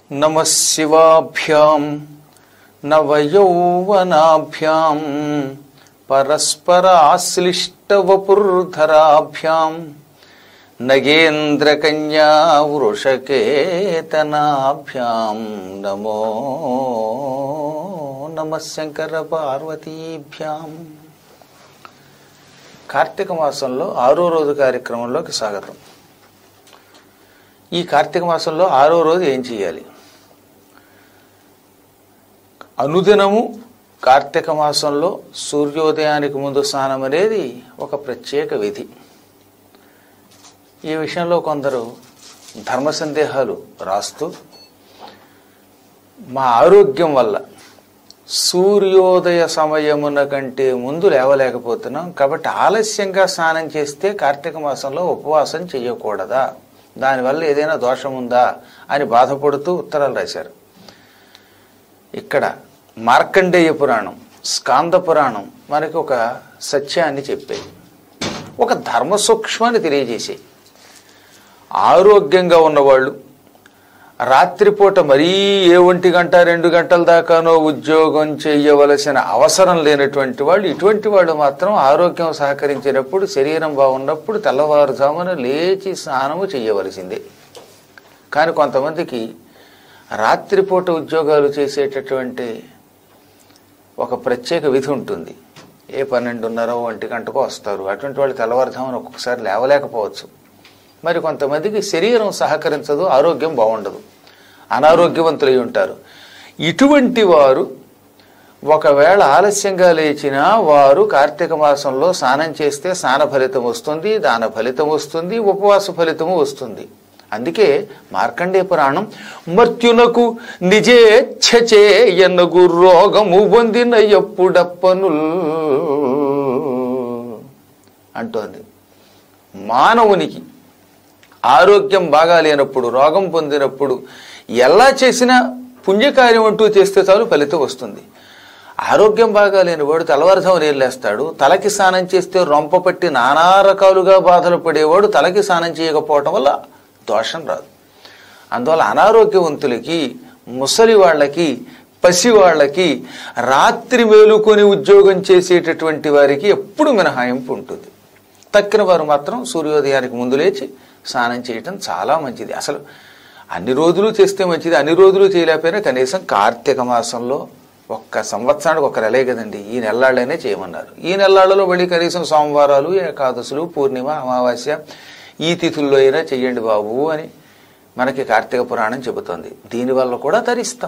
నమ శివాభ్యాం నవయౌవనాభ్యాం పరస్పరాశ్లిష్టవపుర్ధరాభ్యాం నగేంద్రకన్యా వృషకేతనాభ్యాం నమో నమ శంకర పార్వతీభ్యాం కార్తీక మాసంలో ఆరో రోజు కార్యక్రమంలోకి స్వాగతం ఈ కార్తీక మాసంలో ఆరో రోజు ఏం చేయాలి అనుదినము కార్తీక మాసంలో సూర్యోదయానికి ముందు స్నానం అనేది ఒక ప్రత్యేక విధి ఈ విషయంలో కొందరు ధర్మ సందేహాలు రాస్తూ మా ఆరోగ్యం వల్ల సూర్యోదయ సమయమున కంటే ముందు లేవలేకపోతున్నాం కాబట్టి ఆలస్యంగా స్నానం చేస్తే కార్తీక మాసంలో ఉపవాసం చేయకూడదా దానివల్ల ఏదైనా దోషం ఉందా అని బాధపడుతూ ఉత్తరాలు రాశారు ఇక్కడ మార్కండేయ పురాణం స్కాంద పురాణం మనకి ఒక సత్యాన్ని చెప్పేది ఒక ధర్మ సూక్ష్మాన్ని తెలియజేసేది ఆరోగ్యంగా ఉన్నవాళ్ళు రాత్రిపూట మరీ ఏ ఒంటి గంట రెండు గంటల దాకానో ఉద్యోగం చేయవలసిన అవసరం లేనటువంటి వాళ్ళు ఇటువంటి వాళ్ళు మాత్రం ఆరోగ్యం సహకరించినప్పుడు శరీరం బాగున్నప్పుడు తెల్లవారుజామున లేచి స్నానము చేయవలసిందే కానీ కొంతమందికి రాత్రిపూట ఉద్యోగాలు చేసేటటువంటి ఒక ప్రత్యేక విధి ఉంటుంది ఏ పన్నెండున్నర ఒంటి గంటకో వస్తారు అటువంటి వాళ్ళు తెల్లవారుజామున ఒక్కొక్కసారి లేవలేకపోవచ్చు మరి కొంతమందికి శరీరం సహకరించదు ఆరోగ్యం బాగుండదు అనారోగ్యవంతులై ఉంటారు ఇటువంటి వారు ఒకవేళ ఆలస్యంగా లేచినా వారు కార్తీక మాసంలో స్నానం చేస్తే స్నాన ఫలితం వస్తుంది దాన ఫలితం వస్తుంది ఉపవాస ఫలితము వస్తుంది అందుకే మార్కండే పురాణం మర్త్యునకు నిజేచ్ఛచే ఎన్నగు రోగము పొందిన ఎప్పుడప్పనుల్ అంటోంది మానవునికి ఆరోగ్యం బాగా లేనప్పుడు రోగం పొందినప్పుడు ఎలా చేసినా పుణ్యకార్యం అంటూ చేస్తే చాలు ఫలితం వస్తుంది ఆరోగ్యం బాగా లేనివాడు తెల్లవారుజాము నీళ్ళేస్తాడు తలకి స్నానం చేస్తే రొంప పట్టి నానా రకాలుగా బాధలు పడేవాడు తలకి స్నానం చేయకపోవటం వల్ల దోషం రాదు అందువల్ల అనారోగ్యవంతులకి ముసలి వాళ్ళకి పసి వాళ్ళకి రాత్రి మేలుకొని ఉద్యోగం చేసేటటువంటి వారికి ఎప్పుడు మినహాయింపు ఉంటుంది తక్కిన వారు మాత్రం సూర్యోదయానికి ముందు లేచి స్నానం చేయటం చాలా మంచిది అసలు అన్ని రోజులు చేస్తే మంచిది అన్ని రోజులు చేయలేకపోయినా కనీసం కార్తీక మాసంలో ఒక్క సంవత్సరానికి ఒక నెలే కదండి ఈ నెల్లాళ్ళనే చేయమన్నారు ఈ నెల్లాళ్ళలో మళ్ళీ కనీసం సోమవారాలు ఏకాదశులు పూర్ణిమ అమావాస్య ఈ తిథుల్లో అయినా చెయ్యండి బాబు అని మనకి కార్తీక పురాణం చెబుతోంది దీనివల్ల కూడా తరిస్తాం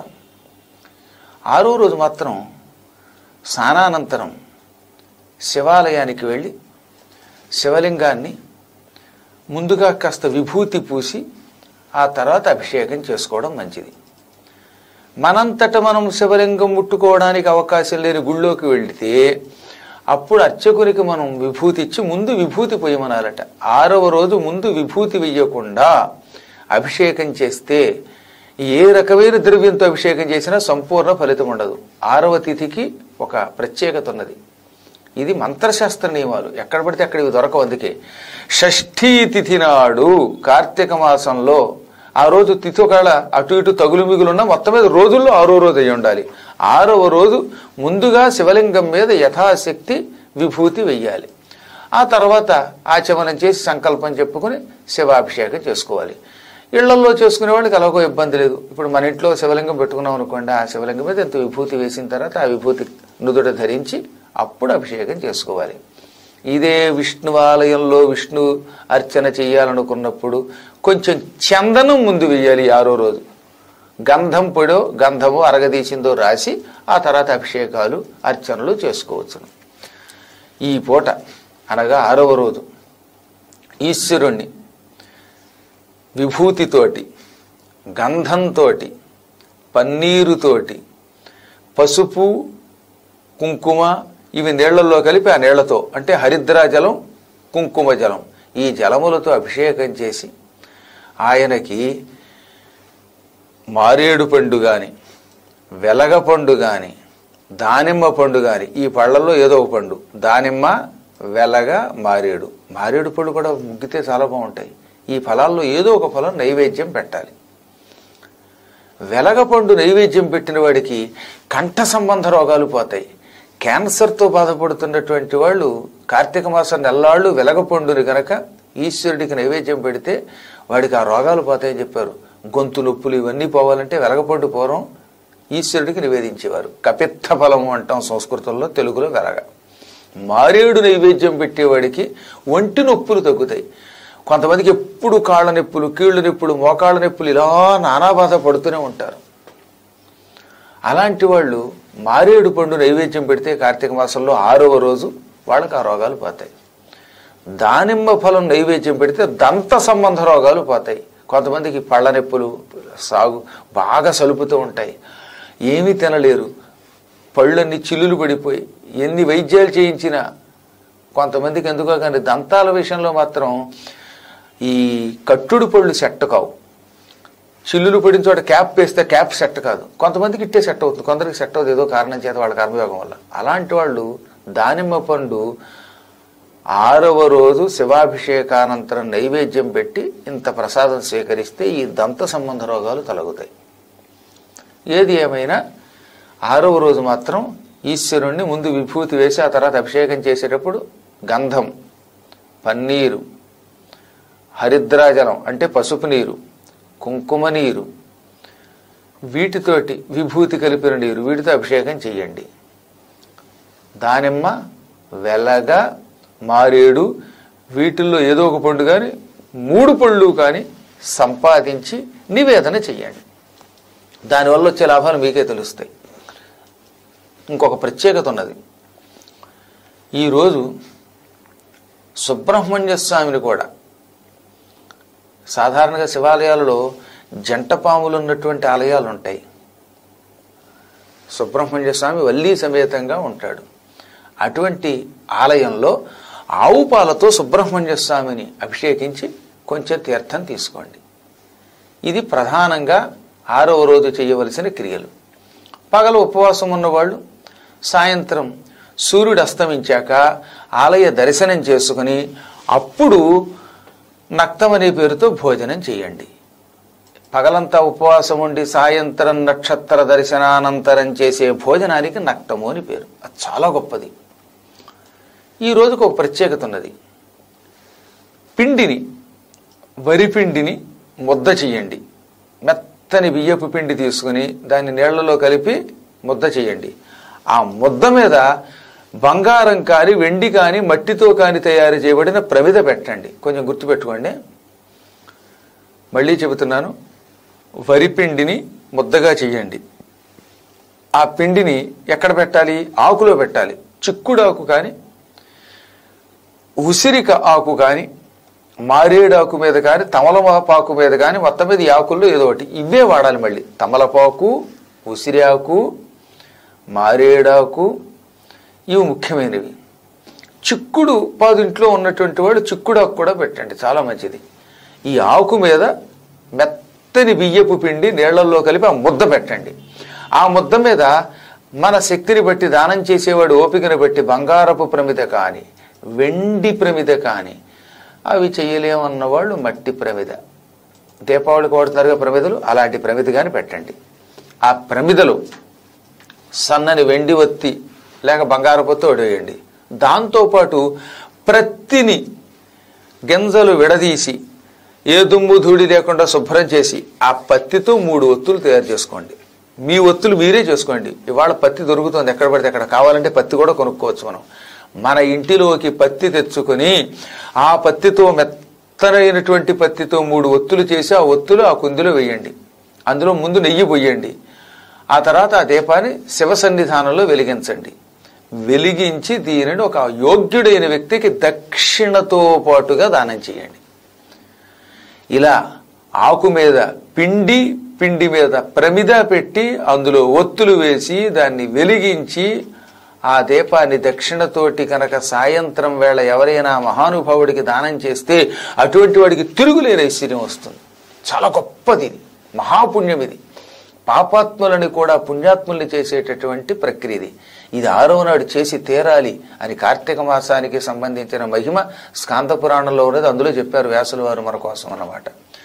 ఆరో రోజు మాత్రం స్నానానంతరం శివాలయానికి వెళ్ళి శివలింగాన్ని ముందుగా కాస్త విభూతి పూసి ఆ తర్వాత అభిషేకం చేసుకోవడం మంచిది మనంతట మనం శివలింగం ముట్టుకోవడానికి అవకాశం లేని గుళ్ళోకి వెళితే అప్పుడు అర్చకునికి మనం విభూతి ఇచ్చి ముందు విభూతి పోయమనాలట ఆరవ రోజు ముందు విభూతి వెయ్యకుండా అభిషేకం చేస్తే ఏ రకమైన ద్రవ్యంతో అభిషేకం చేసినా సంపూర్ణ ఫలితం ఉండదు ఆరవ తిథికి ఒక ప్రత్యేకత ఉన్నది ఇది మంత్రశాస్త్ర నియమాలు ఎక్కడ పడితే అక్కడ ఇవి దొరకవు అందుకే షష్ఠీ తిథి నాడు కార్తీక మాసంలో ఆ రోజు తిథి ఒకవేళ అటు ఇటు తగులు మిగులున్నా మొత్తం మీద రోజుల్లో ఆరో రోజు అయి ఉండాలి ఆరవ రోజు ముందుగా శివలింగం మీద యథాశక్తి విభూతి వెయ్యాలి ఆ తర్వాత ఆచమనం చేసి సంకల్పం చెప్పుకొని శివాభిషేకం చేసుకోవాలి ఇళ్లలో చేసుకునే వాళ్ళకి ఎలాగో ఇబ్బంది లేదు ఇప్పుడు మన ఇంట్లో శివలింగం పెట్టుకున్నాం అనుకోండి ఆ శివలింగం మీద ఎంత విభూతి వేసిన తర్వాత ఆ విభూతి నుదుట ధరించి అప్పుడు అభిషేకం చేసుకోవాలి ఇదే విష్ణువాలయంలో విష్ణు అర్చన చేయాలనుకున్నప్పుడు కొంచెం చందనం ముందు వేయాలి ఆరో రోజు గంధం పొడో గంధము అరగదీసిందో రాసి ఆ తర్వాత అభిషేకాలు అర్చనలు చేసుకోవచ్చును ఈ పూట అనగా ఆరవ రోజు ఈశ్వరుణ్ణి విభూతితోటి గంధంతోటి పన్నీరుతోటి పసుపు కుంకుమ ఇవి నీళ్లలో కలిపి ఆ నీళ్లతో అంటే హరిద్రా జలం కుంకుమ జలం ఈ జలములతో అభిషేకం చేసి ఆయనకి మారేడు పండు గాని వెలగ పండు గాని దానిమ్మ పండు గాని ఈ పళ్ళల్లో ఏదో ఒక పండు దానిమ్మ వెలగ మారేడు మారేడు పళ్ళు కూడా ముగ్గితే చాలా బాగుంటాయి ఈ ఫలాల్లో ఏదో ఒక ఫలం నైవేద్యం పెట్టాలి వెలగపండు నైవేద్యం పెట్టిన వాడికి కంఠ సంబంధ రోగాలు పోతాయి క్యాన్సర్తో బాధపడుతున్నటువంటి వాళ్ళు కార్తీక మాసం నెల్లాళ్ళు వెలగపండుని గనక ఈశ్వరుడికి నైవేద్యం పెడితే వాడికి ఆ రోగాలు పోతాయని చెప్పారు గొంతు నొప్పులు ఇవన్నీ పోవాలంటే వెలగపండు పూర్వం ఈశ్వరుడికి నివేదించేవారు కపిత్త ఫలము అంటాం సంస్కృతంలో తెలుగులో వెలగ మారేడు నైవేద్యం పెట్టేవాడికి ఒంటి నొప్పులు తగ్గుతాయి కొంతమందికి ఎప్పుడు కాళ్ళ నొప్పులు కీళ్ళ నొప్పులు మోకాళ్ళ నొప్పులు ఇలా నానా బాధ పడుతూనే ఉంటారు అలాంటి వాళ్ళు మారేడు పండు నైవేద్యం పెడితే కార్తీక మాసంలో ఆరవ రోజు వాళ్ళకి ఆ రోగాలు పోతాయి దానిమ్మ ఫలం నైవేద్యం పెడితే దంత సంబంధ రోగాలు పోతాయి కొంతమందికి పళ్ళ నొప్పులు సాగు బాగా సలుపుతూ ఉంటాయి ఏమీ తినలేరు పళ్ళన్నీ చిల్లులు పడిపోయి ఎన్ని వైద్యాలు చేయించినా కొంతమందికి ఎందుకో కానీ దంతాల విషయంలో మాత్రం ఈ కట్టుడు పళ్ళు సెట్ కావు చిల్లులు పడిన చోట క్యాప్ వేస్తే క్యాప్ సెట్ కాదు కొంతమందికి ఇట్టే సెట్ అవుతుంది కొందరికి సెట్ అవుతుంది ఏదో కారణం చేత వాళ్ళ కర్మయోగం వల్ల అలాంటి వాళ్ళు దానిమ్మ పండు ఆరవ రోజు శివాభిషేకానంతరం నైవేద్యం పెట్టి ఇంత ప్రసాదం స్వీకరిస్తే ఈ దంత సంబంధ రోగాలు తొలగుతాయి ఏది ఏమైనా ఆరవ రోజు మాత్రం ఈశ్వరుణ్ణి ముందు విభూతి వేసి ఆ తర్వాత అభిషేకం చేసేటప్పుడు గంధం పన్నీరు హరిద్రాజలం అంటే పసుపు నీరు కుంకుమ నీరు వీటితోటి విభూతి కలిపిన నీరు వీటితో అభిషేకం చేయండి దానిమ్మ వెలగ మారేడు వీటిల్లో ఏదో ఒక పండు కానీ మూడు పళ్ళు కానీ సంపాదించి నివేదన చెయ్యండి దానివల్ల వచ్చే లాభాలు మీకే తెలుస్తాయి ఇంకొక ప్రత్యేకత ఉన్నది ఈరోజు సుబ్రహ్మణ్య స్వామిని కూడా సాధారణంగా శివాలయాలలో జంట పాములు ఉన్నటువంటి ఆలయాలు ఉంటాయి సుబ్రహ్మణ్య స్వామి వల్లీ సమేతంగా ఉంటాడు అటువంటి ఆలయంలో ఆవు పాలతో సుబ్రహ్మణ్య స్వామిని అభిషేకించి కొంచెం తీర్థం తీసుకోండి ఇది ప్రధానంగా ఆరవ రోజు చేయవలసిన క్రియలు పగలు ఉపవాసం ఉన్నవాళ్ళు సాయంత్రం సూర్యుడు అస్తమించాక ఆలయ దర్శనం చేసుకుని అప్పుడు నక్తం అనే పేరుతో భోజనం చేయండి పగలంతా ఉపవాసం ఉండి సాయంత్రం నక్షత్ర దర్శనానంతరం చేసే భోజనానికి నక్తము అని పేరు అది చాలా గొప్పది ఈ రోజుకు ఒక ప్రత్యేకత ఉన్నది పిండిని వరి పిండిని ముద్ద చెయ్యండి మెత్తని బియ్యపు పిండి తీసుకుని దాన్ని నీళ్లలో కలిపి ముద్ద చేయండి ఆ ముద్ద మీద బంగారం కాని వెండి కాని మట్టితో కాని తయారు చేయబడిన ప్రమిద పెట్టండి కొంచెం గుర్తుపెట్టుకోండి మళ్ళీ చెబుతున్నాను వరి పిండిని ముద్దగా చెయ్యండి ఆ పిండిని ఎక్కడ పెట్టాలి ఆకులో పెట్టాలి చిక్కుడాకు కానీ ఉసిరిక ఆకు కానీ మారేడాకు మీద కానీ తమలపాకు మీద కానీ మొత్తం మీద ఈ ఆకుల్లో ఏదో ఒకటి ఇవే వాడాలి మళ్ళీ తమలపాకు ఉసిరి ఆకు మారేడాకు ఇవి ముఖ్యమైనవి చిక్కుడు పాదింట్లో ఉన్నటువంటి వాడు చిక్కుడాకు కూడా పెట్టండి చాలా మంచిది ఈ ఆకు మీద మెత్తని బియ్యపు పిండి నీళ్లలో కలిపి ఆ ముద్ద పెట్టండి ఆ ముద్ద మీద మన శక్తిని బట్టి దానం చేసేవాడు ఓపికను బట్టి బంగారపు ప్రమిద కానీ వెండి ప్రమిద కానీ అవి చేయలేమన్న వాళ్ళు మట్టి ప్రమిద దీపావళికి వాడుతున్నారుగా ప్రమిదలు అలాంటి ప్రమిద కానీ పెట్టండి ఆ ప్రమిదలు సన్నని వెండి ఒత్తి లేక బంగారపు ఒత్తి వడేయండి దాంతోపాటు ప్రత్తిని గింజలు విడదీసి ఏ దుమ్ము ధూళి లేకుండా శుభ్రం చేసి ఆ పత్తితో మూడు ఒత్తులు తయారు చేసుకోండి మీ ఒత్తులు మీరే చేసుకోండి ఇవాళ పత్తి దొరుకుతుంది ఎక్కడ పడితే అక్కడ కావాలంటే పత్తి కూడా కొనుక్కోవచ్చు మనం మన ఇంటిలోకి పత్తి తెచ్చుకొని ఆ పత్తితో మెత్తనైనటువంటి పత్తితో మూడు ఒత్తులు చేసి ఆ ఒత్తులు ఆ కుందిలో వేయండి అందులో ముందు నెయ్యి పొయ్యండి ఆ తర్వాత ఆ దీపాన్ని శివ సన్నిధానంలో వెలిగించండి వెలిగించి దీనిని ఒక యోగ్యుడైన వ్యక్తికి దక్షిణతో పాటుగా దానం చేయండి ఇలా ఆకు మీద పిండి పిండి మీద ప్రమిద పెట్టి అందులో ఒత్తులు వేసి దాన్ని వెలిగించి ఆ దీపాన్ని దక్షిణతోటి కనుక సాయంత్రం వేళ ఎవరైనా మహానుభావుడికి దానం చేస్తే అటువంటి వాడికి తిరుగులేని ఐశ్వర్యం వస్తుంది చాలా గొప్పది ఇది మహాపుణ్యం ఇది పాపాత్ములని కూడా పుణ్యాత్ముల్ని చేసేటటువంటి ప్రక్రియ ఇది ఇది ఆరవ నాడు చేసి తీరాలి అని కార్తీక మాసానికి సంబంధించిన మహిమ స్కాంత పురాణంలో ఉన్నది అందులో చెప్పారు వ్యాసుల వారు మన కోసం అన్నమాట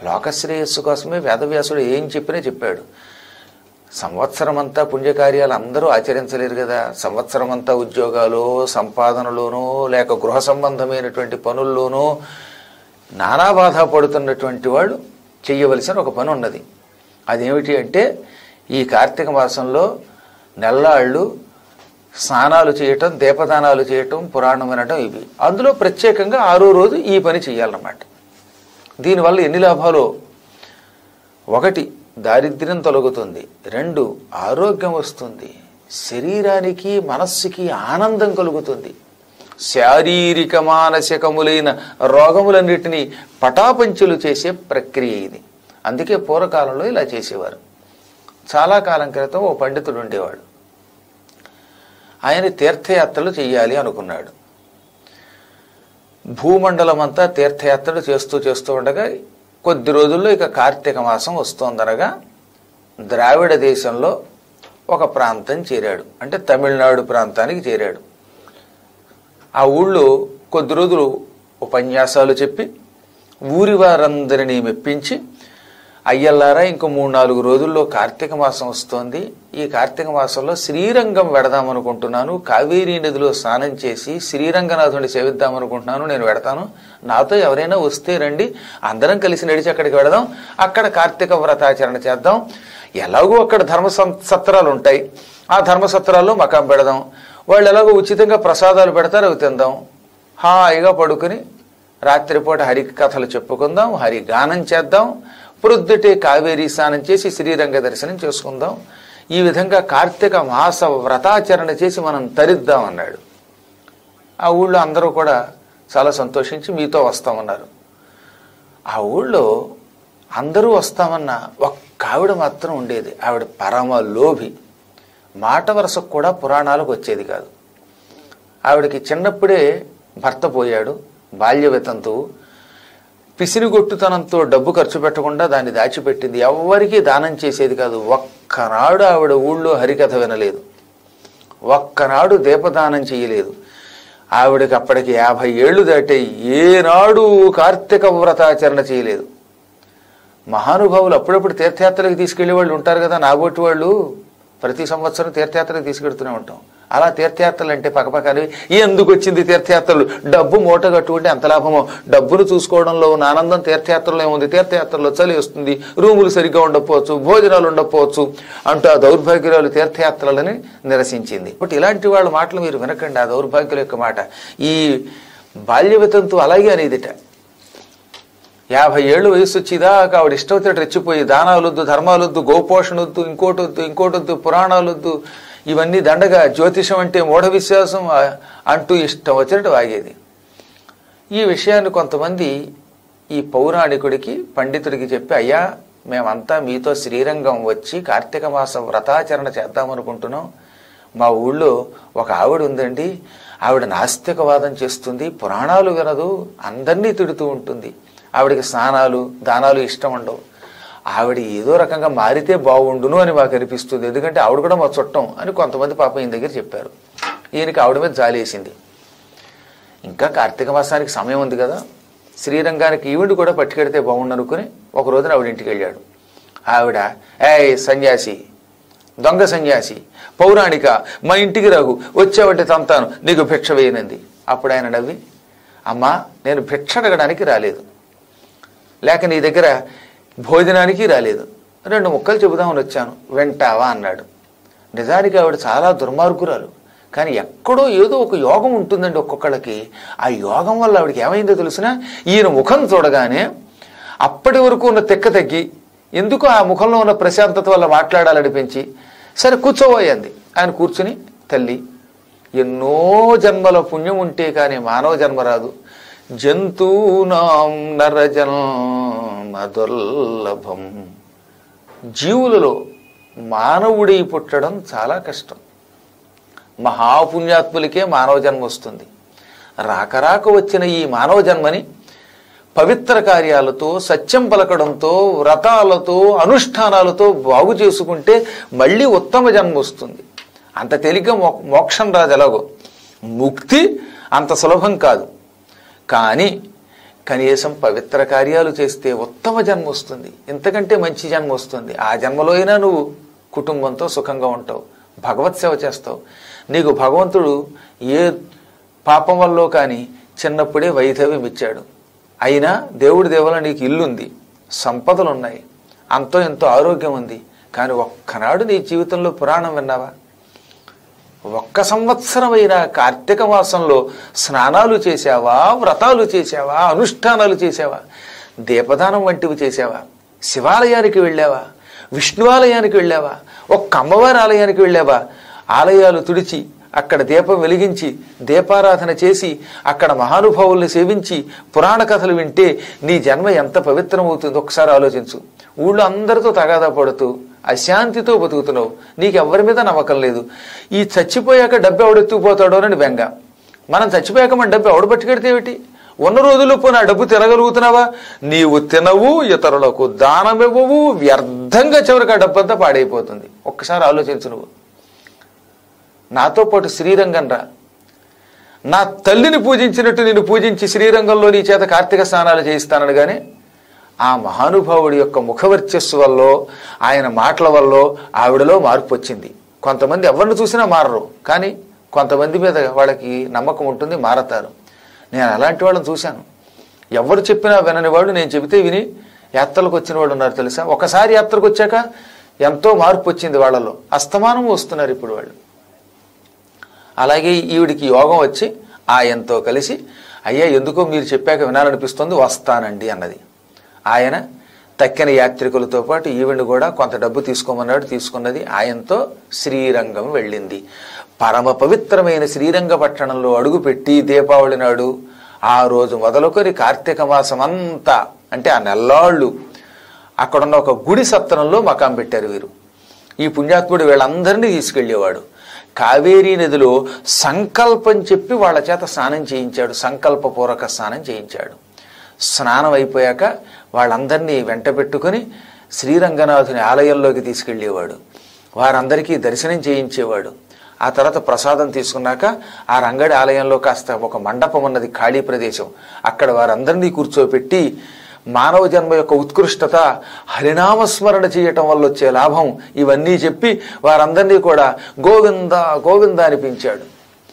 లోకశ్రేయస్సు కోసమే వేదవ్యాసుడు ఏం చెప్పినా చెప్పాడు సంవత్సరం అంతా పుణ్యకార్యాలు అందరూ ఆచరించలేరు కదా సంవత్సరం అంతా ఉద్యోగాలు సంపాదనలోనో లేక గృహ సంబంధమైనటువంటి పనుల్లోనో నానా బాధ పడుతున్నటువంటి వాళ్ళు చెయ్యవలసిన ఒక పని ఉన్నది అదేమిటి అంటే ఈ కార్తీక మాసంలో నెల్లాళ్ళు స్నానాలు చేయటం దీపదానాలు చేయటం పురాణం వినటం ఇవి అందులో ప్రత్యేకంగా ఆరో రోజు ఈ పని చేయాలన్నమాట దీనివల్ల ఎన్ని లాభాలు ఒకటి దారిద్ర్యం తొలగుతుంది రెండు ఆరోగ్యం వస్తుంది శరీరానికి మనస్సుకి ఆనందం కలుగుతుంది శారీరక మానసికములైన రోగములన్నిటినీ పటాపంచులు చేసే ప్రక్రియ ఇది అందుకే పూర్వకాలంలో ఇలా చేసేవారు చాలా కాలం క్రితం ఓ పండితుడు ఉండేవాడు ఆయన తీర్థయాత్రలు చెయ్యాలి అనుకున్నాడు భూమండలం అంతా తీర్థయాత్రలు చేస్తూ చేస్తూ ఉండగా కొద్ది రోజుల్లో ఇక కార్తీక మాసం వస్తోందనగా ద్రావిడ దేశంలో ఒక ప్రాంతం చేరాడు అంటే తమిళనాడు ప్రాంతానికి చేరాడు ఆ ఊళ్ళో కొద్ది రోజులు ఉపన్యాసాలు చెప్పి ఊరి వారందరినీ మెప్పించి అయ్యల్లారా ఇంకో మూడు నాలుగు రోజుల్లో కార్తీక మాసం వస్తోంది ఈ కార్తీక మాసంలో శ్రీరంగం వెడదామనుకుంటున్నాను కావేరీ నదిలో స్నానం చేసి శ్రీరంగనాథుని సేవిద్దామనుకుంటున్నాను నేను వెడతాను నాతో ఎవరైనా వస్తే రండి అందరం కలిసి నడిచి అక్కడికి వెడదాం అక్కడ కార్తీక వ్రతాచరణ చేద్దాం ఎలాగో అక్కడ ధర్మ సం- సత్రాలు ఉంటాయి ఆ ధర్మ సత్రాల్లో మకాం పెడదాం వాళ్ళు ఎలాగో ఉచితంగా ప్రసాదాలు పెడతారు అవి తిందాం హాయిగా పడుకుని రాత్రిపూట హరి కథలు చెప్పుకుందాం హరి గానం చేద్దాం ప్రొద్దుటే కావేరీ స్నానం చేసి శ్రీరంగ దర్శనం చేసుకుందాం ఈ విధంగా కార్తీక మాస వ్రతాచరణ చేసి మనం తరిద్దాం అన్నాడు ఆ ఊళ్ళో అందరూ కూడా చాలా సంతోషించి మీతో వస్తామన్నారు ఆ ఊళ్ళో అందరూ వస్తామన్న ఒక్క ఆవిడ మాత్రం ఉండేది ఆవిడ పరమ లోభి మాట వరుసకు కూడా పురాణాలకు వచ్చేది కాదు ఆవిడకి చిన్నప్పుడే భర్త పోయాడు బాల్య వితంతువు పిసిరిగొట్టుతనంతో డబ్బు ఖర్చు పెట్టకుండా దాన్ని దాచిపెట్టింది ఎవ్వరికీ దానం చేసేది కాదు ఒక్కనాడు ఆవిడ ఊళ్ళో హరికథ వినలేదు ఒక్కనాడు దీపదానం చేయలేదు ఆవిడకి అప్పటికి యాభై ఏళ్ళు దాటే ఏనాడు కార్తీక వ్రతాచరణ చేయలేదు మహానుభావులు అప్పుడప్పుడు తీర్థయాత్రలకు తీసుకెళ్లే వాళ్ళు ఉంటారు కదా నాబోటి వాళ్ళు ప్రతి సంవత్సరం తీర్థయాత్రకు తీసుకెడుతూనే ఉంటాం అలా తీర్థయాత్రలు అంటే పక్కపక్కని ఎందుకు వచ్చింది తీర్థయాత్రలు డబ్బు మూట కట్టుకుంటే ఎంత లాభమో డబ్బును చూసుకోవడంలో ఉన్న ఆనందం తీర్థయాత్రలో ఏముంది తీర్థయాత్రలో చలి వస్తుంది రూములు సరిగ్గా ఉండకపోవచ్చు భోజనాలు ఉండకపోవచ్చు అంటూ ఆ దౌర్భాగ్యురాలు తీర్థయాత్రలని నిరసించింది బట్ ఇలాంటి వాళ్ళ మాటలు మీరు వినకండి ఆ దౌర్భాగ్యుల యొక్క మాట ఈ బాల్య వితంతు అలాగే అనేదిట యాభై ఏళ్ళు వయసు వచ్చేదాకా ఆవిడ ఇష్టమైతే రెచ్చిపోయి దానాలొద్దు ధర్మాలొద్దు గోపోషణొద్దు ఇంకోటొద్దు ఇంకోటొద్దు పురాణాలొద్దు ఇవన్నీ దండగా జ్యోతిషం అంటే మూఢ విశ్వాసం ఆ, అంటూ ఇష్టం వచ్చినట్టు వాగేది ఈ విషయాన్ని కొంతమంది ఈ పౌరాణికుడికి పండితుడికి చెప్పి అయ్యా మేమంతా మీతో శ్రీరంగం వచ్చి కార్తీక మాస వ్రతాచరణ చేద్దామనుకుంటున్నాం మా ఊళ్ళో ఒక ఆవిడ ఉందండి ఆవిడ నాస్తికవాదం చేస్తుంది పురాణాలు వినదు అందరినీ తిడుతూ ఉంటుంది ఆవిడకి స్నానాలు దానాలు ఇష్టం ఉండవు ఆవిడ ఏదో రకంగా మారితే బాగుండును అని మాకు అనిపిస్తుంది ఎందుకంటే ఆవిడ కూడా మా చుట్టం అని కొంతమంది పాపం ఈయన దగ్గర చెప్పారు ఈయనకి ఆవిడ మీద జాలేసింది ఇంకా కార్తీక మాసానికి సమయం ఉంది కదా శ్రీరంగానికి ఈవిడ కూడా పట్టుకెడితే బాగుండు అనుకుని ఒక రోజున ఆవిడ ఇంటికి వెళ్ళాడు ఆవిడ ఏయ్ సన్యాసి దొంగ సన్యాసి పౌరాణిక మా ఇంటికి రాగు వచ్చావంటే తంతాను నీకు భిక్ష వేయనంది అప్పుడు ఆయన నవ్వి అమ్మా నేను భిక్ష అడగడానికి రాలేదు లేక నీ దగ్గర భోజనానికి రాలేదు రెండు ముక్కలు చెబుదామని వచ్చాను వింటావా అన్నాడు నిజానికి ఆవిడ చాలా దుర్మార్గురాలు కానీ ఎక్కడో ఏదో ఒక యోగం ఉంటుందండి ఒక్కొక్కళ్ళకి ఆ యోగం వల్ల ఆవిడకి ఏమైందో తెలిసిన ఈయన ముఖం చూడగానే అప్పటి వరకు ఉన్న తెక్క తగ్గి ఎందుకు ఆ ముఖంలో ఉన్న ప్రశాంతత వల్ల మాట్లాడాలనిపించి సరే కూర్చోబోయింది ఆయన కూర్చుని తల్లి ఎన్నో జన్మల పుణ్యం ఉంటే కానీ మానవ జన్మ రాదు జంతూనాం నరజన్మ దుర్లభం జీవులలో మానవుడై పుట్టడం చాలా కష్టం మహాపుణ్యాత్ములకే మానవ జన్మ వస్తుంది రాక రాక వచ్చిన ఈ మానవ జన్మని పవిత్ర కార్యాలతో సత్యం పలకడంతో వ్రతాలతో అనుష్ఠానాలతో బాగు చేసుకుంటే మళ్ళీ ఉత్తమ జన్మ వస్తుంది అంత తేలిగ్గా మో మోక్షం రాదు ఎలాగో ముక్తి అంత సులభం కాదు కానీ కనీసం పవిత్ర కార్యాలు చేస్తే ఉత్తమ జన్మ వస్తుంది ఇంతకంటే మంచి జన్మ వస్తుంది ఆ జన్మలో అయినా నువ్వు కుటుంబంతో సుఖంగా ఉంటావు భగవత్ సేవ చేస్తావు నీకు భగవంతుడు ఏ పాపం వల్లో కానీ చిన్నప్పుడే వైధవ్యం ఇచ్చాడు అయినా దేవుడి దేవుల నీకు ఇల్లుంది సంపదలు ఉన్నాయి అంతో ఎంతో ఆరోగ్యం ఉంది కానీ ఒక్కనాడు నీ జీవితంలో పురాణం విన్నావా ఒక్క సంవత్సరమైన కార్తీక మాసంలో స్నానాలు చేశావా వ్రతాలు చేశావా అనుష్ఠానాలు చేశావా దీపదానం వంటివి చేశావా శివాలయానికి వెళ్ళావా విష్ణువాలయానికి వెళ్ళావా ఒక్క అమ్మవారి ఆలయానికి వెళ్ళావా ఆలయాలు తుడిచి అక్కడ దీపం వెలిగించి దీపారాధన చేసి అక్కడ మహానుభావుల్ని సేవించి పురాణ కథలు వింటే నీ జన్మ ఎంత పవిత్రమవుతుందో ఒకసారి ఆలోచించు ఊళ్ళో అందరితో తగాదా పడుతూ అశాంతితో బతుకుతున్నావు నీకు ఎవరి మీద నమ్మకం లేదు ఈ చచ్చిపోయాక డబ్బు ఎవడెత్తుకుపోతాడో అని బెంగ మనం చచ్చిపోయాక మన డబ్బు ఎవడు పట్టుకెడితే ఏమిటి ఉన్న రోజుల్లో పోనీ ఆ డబ్బు తినగలుగుతున్నావా నీవు తినవు ఇతరులకు దానమివ్వవు వ్యర్థంగా చివరికి ఆ డబ్బంతా పాడైపోతుంది ఒక్కసారి ఆలోచించు నువ్వు నాతో పాటు శ్రీరంగం రా నా తల్లిని పూజించినట్టు నేను పూజించి శ్రీరంగంలో నీ చేత కార్తీక స్నానాలు చేయిస్తానని కానీ ఆ మహానుభావుడి యొక్క ముఖవర్చస్సు వల్ల ఆయన మాటల వల్ల ఆవిడలో మార్పు వచ్చింది కొంతమంది ఎవరిని చూసినా మారరు కానీ కొంతమంది మీద వాళ్ళకి నమ్మకం ఉంటుంది మారతారు నేను అలాంటి వాళ్ళని చూశాను ఎవరు చెప్పినా వినని వాడు నేను చెబితే విని యాత్రలకు వచ్చిన వాళ్ళు ఉన్నారు తెలుసా ఒకసారి యాత్రకు వచ్చాక ఎంతో మార్పు వచ్చింది వాళ్ళలో అస్తమానం వస్తున్నారు ఇప్పుడు వాళ్ళు అలాగే ఈవిడికి యోగం వచ్చి ఆయనతో కలిసి అయ్యా ఎందుకో మీరు చెప్పాక వినాలనిపిస్తుంది వస్తానండి అన్నది ఆయన తక్కిన యాత్రికులతో పాటు ఈవిని కూడా కొంత డబ్బు తీసుకోమన్నాడు తీసుకున్నది ఆయనతో శ్రీరంగం వెళ్ళింది పరమ పవిత్రమైన శ్రీరంగ పట్టణంలో అడుగుపెట్టి దీపావళి నాడు ఆ రోజు మొదలుకొని కార్తీక మాసం అంతా అంటే ఆ నెల్లాళ్ళు అక్కడున్న ఒక గుడి సత్రంలో మకాం పెట్టారు వీరు ఈ పుణ్యాత్ముడు వీళ్ళందరినీ తీసుకెళ్లేవాడు కావేరీ నదిలో సంకల్పం చెప్పి వాళ్ళ చేత స్నానం చేయించాడు సంకల్పపూర్వక స్నానం చేయించాడు స్నానం అయిపోయాక వాళ్ళందరినీ వెంట పెట్టుకుని శ్రీరంగనాథుని ఆలయంలోకి తీసుకెళ్లేవాడు వారందరికీ దర్శనం చేయించేవాడు ఆ తర్వాత ప్రసాదం తీసుకున్నాక ఆ రంగడి ఆలయంలో కాస్త ఒక మండపం ఉన్నది ఖాళీ ప్రదేశం అక్కడ వారందరినీ కూర్చోపెట్టి మానవ జన్మ యొక్క ఉత్కృష్టత హరినామస్మరణ చేయటం వల్ల వచ్చే లాభం ఇవన్నీ చెప్పి వారందరినీ కూడా గోవింద గోవింద అనిపించాడు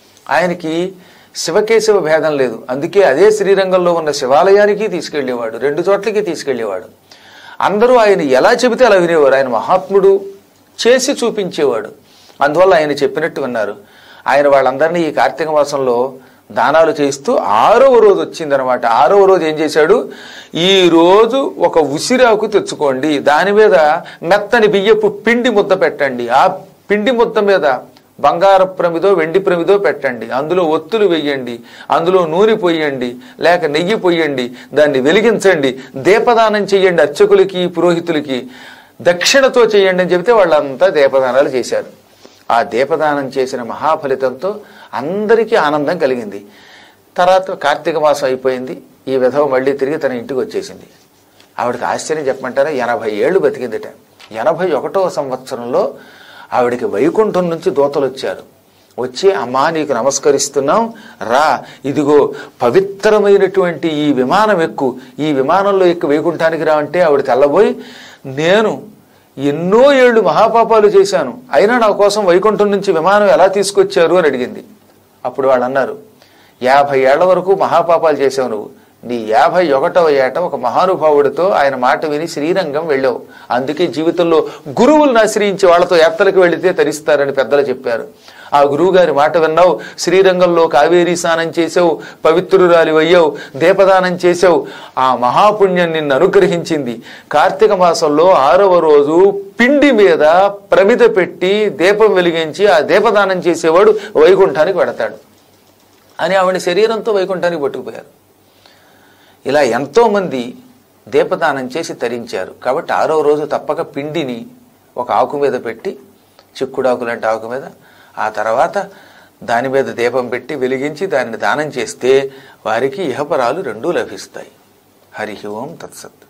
ఆయనకి శివకేశవ భేదం లేదు అందుకే అదే శ్రీరంగంలో ఉన్న శివాలయానికి తీసుకెళ్లేవాడు రెండు చోట్లకి తీసుకెళ్లేవాడు అందరూ ఆయన ఎలా చెబితే అలా వినేవారు ఆయన మహాత్ముడు చేసి చూపించేవాడు అందువల్ల ఆయన చెప్పినట్టు విన్నారు ఆయన వాళ్ళందరినీ ఈ కార్తీక మాసంలో దానాలు చేయిస్తూ ఆరవ రోజు వచ్చిందనమాట ఆరవ రోజు ఏం చేశాడు ఈ రోజు ఒక ఉసిరాకు తెచ్చుకోండి దాని మీద మెత్తని బియ్యపు పిండి ముద్ద పెట్టండి ఆ పిండి ముద్ద మీద బంగార ప్రమిదో వెండి ప్రమిదో పెట్టండి అందులో ఒత్తులు వెయ్యండి అందులో నూనె పొయ్యండి లేక నెయ్యి పొయ్యండి దాన్ని వెలిగించండి దీపదానం చెయ్యండి అర్చకులకి పురోహితులకి దక్షిణతో చేయండి అని చెబితే వాళ్ళంతా దీపదానాలు చేశారు ఆ దీపదానం చేసిన మహాఫలితంతో అందరికీ ఆనందం కలిగింది తర్వాత కార్తీక మాసం అయిపోయింది ఈ విధవ మళ్ళీ తిరిగి తన ఇంటికి వచ్చేసింది ఆవిడకి ఆశ్చర్యం చెప్పమంటారా ఎనభై ఏళ్ళు బతికిందిట ఎనభై ఒకటవ సంవత్సరంలో ఆవిడకి వైకుంఠం నుంచి దూతలు వచ్చారు వచ్చి అమ్మా నీకు నమస్కరిస్తున్నాం రా ఇదిగో పవిత్రమైనటువంటి ఈ విమానం ఎక్కు ఈ విమానంలో ఎక్కు వైకుంఠానికి రా అంటే ఆవిడ తెల్లబోయి నేను ఎన్నో ఏళ్ళు మహాపాపాలు చేశాను అయినా నా కోసం వైకుంఠం నుంచి విమానం ఎలా తీసుకొచ్చారు అని అడిగింది అప్పుడు వాళ్ళు అన్నారు యాభై ఏళ్ల వరకు మహాపాపాలు చేసావు నువ్వు నీ యాభై ఒకటవ ఏట ఒక మహానుభావుడితో ఆయన మాట విని శ్రీరంగం వెళ్ళావు అందుకే జీవితంలో గురువులను ఆశ్రయించి వాళ్ళతో యాత్రలకు వెళితే తరిస్తారని పెద్దలు చెప్పారు ఆ గురువు గారి మాట విన్నావు శ్రీరంగంలో కావేరీ స్నానం చేసావు పవిత్రురాలి అయ్యావు దీపదానం చేసావు ఆ మహాపుణ్యం నిన్ను అనుగ్రహించింది కార్తీక మాసంలో ఆరవ రోజు పిండి మీద ప్రమిద పెట్టి దీపం వెలిగించి ఆ దీపదానం చేసేవాడు వైకుంఠానికి వెడతాడు అని ఆవిడ శరీరంతో వైకుంఠానికి పట్టుకుపోయారు ఇలా ఎంతోమంది దీపదానం చేసి తరించారు కాబట్టి ఆరో రోజు తప్పక పిండిని ఒక ఆకు మీద పెట్టి చిక్కుడాకు లాంటి ఆకు మీద ఆ తర్వాత దాని మీద దీపం పెట్టి వెలిగించి దానిని దానం చేస్తే వారికి ఇహపరాలు రెండూ లభిస్తాయి హరి ఓం తత్సత్